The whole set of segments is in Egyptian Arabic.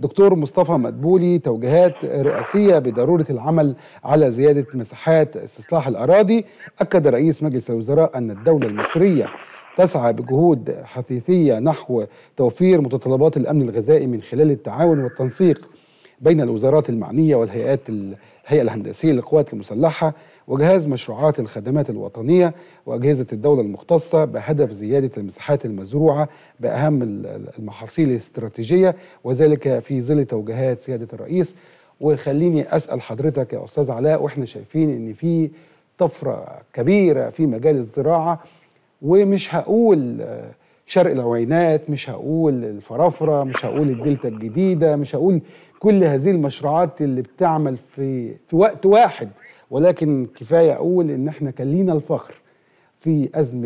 دكتور مصطفى مدبولي توجيهات رئاسية بضرورة العمل على زيادة مساحات استصلاح الأراضي أكد رئيس مجلس الوزراء أن الدولة المصرية تسعى بجهود حثيثية نحو توفير متطلبات الأمن الغذائي من خلال التعاون والتنسيق بين الوزارات المعنية والهيئات الهيئة الهندسية للقوات المسلحة وجهاز مشروعات الخدمات الوطنية وأجهزة الدولة المختصة بهدف زيادة المساحات المزروعة بأهم المحاصيل الاستراتيجية وذلك في ظل توجيهات سيادة الرئيس وخليني أسأل حضرتك يا أستاذ علاء وإحنا شايفين إن في طفرة كبيرة في مجال الزراعة ومش هقول شرق العوينات مش هقول الفرافرة مش هقول الدلتا الجديدة مش هقول كل هذه المشروعات اللي بتعمل في في وقت واحد ولكن كفايه اقول ان احنا كان لينا الفخر في ازمه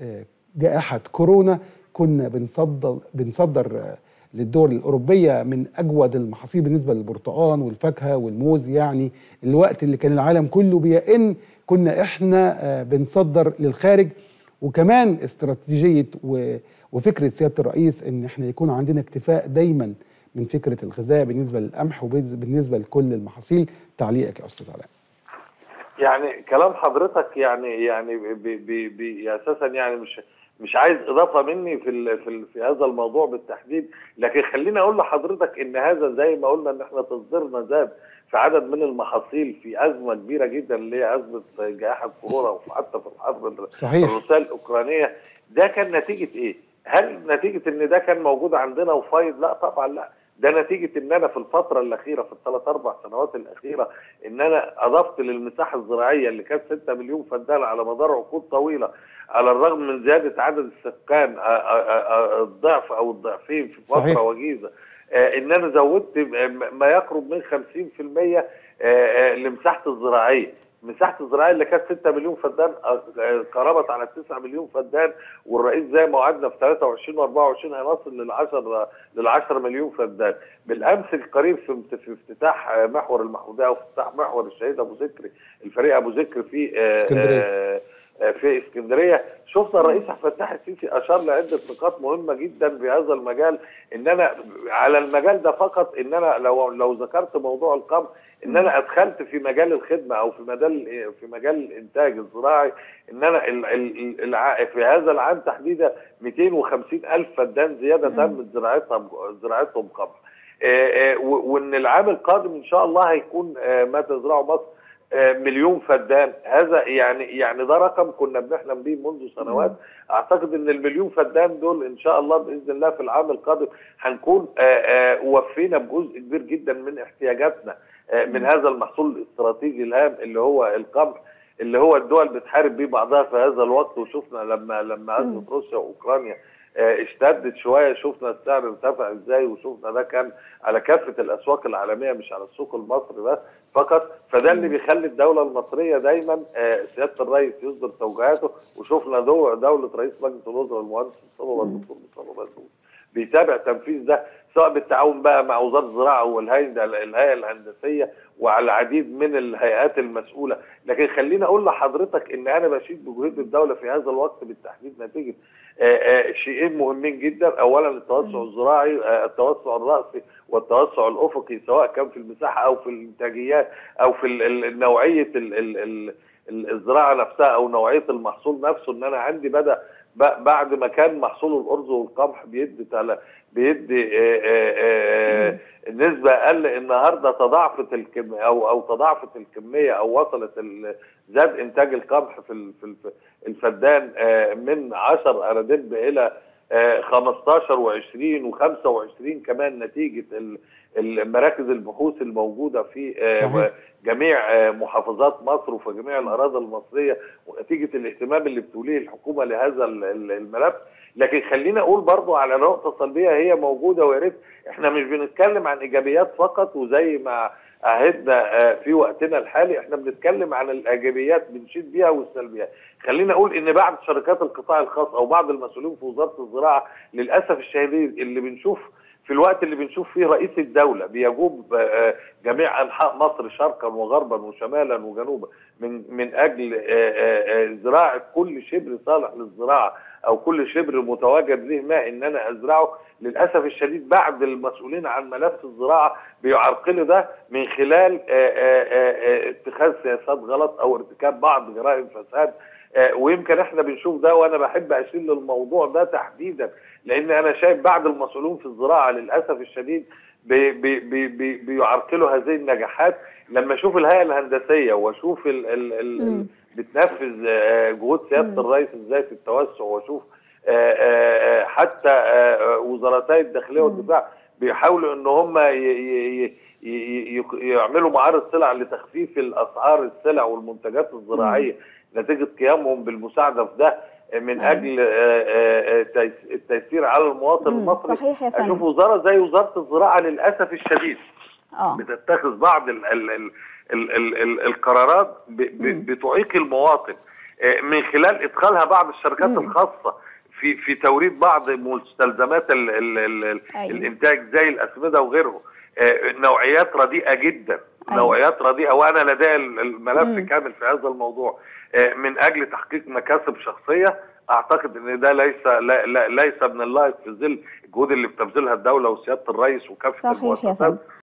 جائحه كورونا كنا بنصدر بنصدر للدول الاوروبيه من اجود المحاصيل بالنسبه للبرتقال والفاكهه والموز يعني الوقت اللي كان العالم كله بيئن كنا احنا بنصدر للخارج وكمان استراتيجيه وفكره سياده الرئيس ان احنا يكون عندنا اكتفاء دايما من فكره الغذاء بالنسبه للقمح وبالنسبه لكل المحاصيل تعليقك يا استاذ علاء يعني كلام حضرتك يعني يعني بي بي بي اساسا يعني مش مش عايز اضافه مني في ال في, ال في هذا الموضوع بالتحديد لكن خليني اقول لحضرتك ان هذا زي ما قلنا ان احنا تصديرنا زاد في عدد من المحاصيل في ازمه كبيره جدا اللي هي ازمه جائحه كورونا وحتى في الحرب صحيح. الروسيه الاوكرانيه ده كان نتيجه ايه؟ هل نتيجه ان ده كان موجود عندنا وفايض؟ لا طبعا لا ده نتيجة ان انا في الفترة الاخيرة في الثلاث اربع سنوات الاخيرة ان انا اضفت للمساحة الزراعية اللي كانت 6 مليون فدان على مدار عقود طويلة على الرغم من زيادة عدد السكان الضعف او الضعفين في فترة صحيح. وجيزة ان انا زودت ما يقرب من 50% لمساحة الزراعية مساحه الزراعيه اللي كانت 6 مليون فدان قربت على 9 مليون فدان والرئيس زي ما وعدنا في 23 و24 هنصل لل 10 لل 10 مليون فدان بالامس القريب في في افتتاح محور المحموديه او افتتاح محور الشهيد ابو ذكري الفريق ابو ذكري في اسكندريه في اسكندريه شفنا الرئيس عبد الفتاح السيسي اشار لعده نقاط مهمه جدا في هذا المجال ان انا على المجال ده فقط ان انا لو لو ذكرت موضوع القمح ان انا ادخلت في مجال الخدمه او في مجال في مجال الانتاج الزراعي ان انا ال ال ال في هذا العام تحديدا 250 الف فدان زياده تمت زراعتها زراعتهم قمح وان العام القادم ان شاء الله هيكون ما تزرعه مصر مليون فدان هذا يعني يعني ده رقم كنا بنحلم به منذ سنوات اعتقد ان المليون فدان دول ان شاء الله باذن الله في العام القادم هنكون وفينا بجزء كبير جدا من احتياجاتنا من هذا المحصول الاستراتيجي الهام اللي هو القمح اللي هو الدول بتحارب بيه بعضها في هذا الوقت وشفنا لما لما ازمه روسيا واوكرانيا اشتدت شويه شفنا السعر ارتفع ازاي وشفنا ده كان على كافه الاسواق العالميه مش على السوق المصري بس فقط فده اللي بيخلي الدوله المصريه دايما سياده الرئيس يصدر توجيهاته وشفنا دوله رئيس مجلس الوزراء المهندس مصطفى الدكتور مصطفى مدبولي بيتابع تنفيذ ده سواء بالتعاون بقى مع وزاره الزراعه والهيئه الهيئه الهندسيه وعلى العديد من الهيئات المسؤوله، لكن خليني اقول لحضرتك ان انا بشيد بجهود الدوله في هذا الوقت بالتحديد نتيجه شيئين مهمين جدا، اولا التوسع الزراعي التوسع الراسي والتوسع الافقي سواء كان في المساحه او في الانتاجيات او في نوعيه الزراعه نفسها او نوعيه المحصول نفسه ان انا عندي بدا بعد ما كان محصول الارز والقمح بيدي بيدي نسبه اقل النهارده تضاعفت الكميه او او تضاعفت الكميه او وصلت زاد انتاج القمح في في الفدان من 10 اردب الى 15 و20 و25 كمان نتيجه المراكز البحوث الموجوده في صحيح. جميع محافظات مصر وفي جميع الاراضي المصريه ونتيجه الاهتمام اللي بتوليه الحكومه لهذا الملف لكن خلينا اقول برضو على نقطه سلبيه هي موجوده ويا ريت احنا مش بنتكلم عن ايجابيات فقط وزي ما عهدنا في وقتنا الحالي احنا بنتكلم عن الايجابيات بنشيد بيها والسلبيات خلينا اقول ان بعض شركات القطاع الخاص او بعض المسؤولين في وزاره الزراعه للاسف الشديد اللي بنشوف في الوقت اللي بنشوف فيه رئيس الدولة بيجوب جميع أنحاء مصر شرقا وغربا وشمالا وجنوبا من من أجل زراعة كل شبر صالح للزراعة أو كل شبر متواجد له ماء إن أنا أزرعه للاسف الشديد بعد المسؤولين عن ملف الزراعه بيعرقلوا ده من خلال آه، آه، آه، اتخاذ سياسات غلط او ارتكاب بعض جرائم فساد آه، ويمكن احنا بنشوف ده وانا بحب اشير للموضوع ده تحديدا لان انا شايف بعض المسؤولين في الزراعه للاسف الشديد بي بي بي بي بيعرقلوا هذه النجاحات لما اشوف الهيئه الهندسيه واشوف ال ال ال مم. بتنفذ آه، جهود سياده مم. الرئيس ازاي في التوسع واشوف آه، آه، آه، حتى آه، وزارتي الداخليه مم. والدفاع بيحاولوا ان هم ي- ي- ي- ي- ي- يعملوا معارض سلع لتخفيف الاسعار السلع والمنتجات الزراعيه نتيجه قيامهم بالمساعده في ده من أيوة. اجل آه، آه، آه، تيس- التيسير على المواطن مم. المصري صحيح يا اشوف فندم وزاره زي وزاره الزراعه للاسف الشديد اه بتتخذ بعض ال ال ال ال ال ال القرارات ب ب مم. بتعيق المواطن آه، من خلال ادخالها بعض الشركات مم. الخاصه في في توريد بعض مستلزمات ال ال ال ال أيوة. الانتاج زي الاسمده وغيره آه، نوعيات رديئه جدا أيوة. نوعيات رديئه وانا لدي الملف مم. كامل في هذا الموضوع آه، من اجل تحقيق مكاسب شخصيه اعتقد ان ده ليس لا لا ليس من اللائق في ظل الجهود اللي بتبذلها الدوله وسياده الرئيس وكافه صحيح يا المؤسسات فندم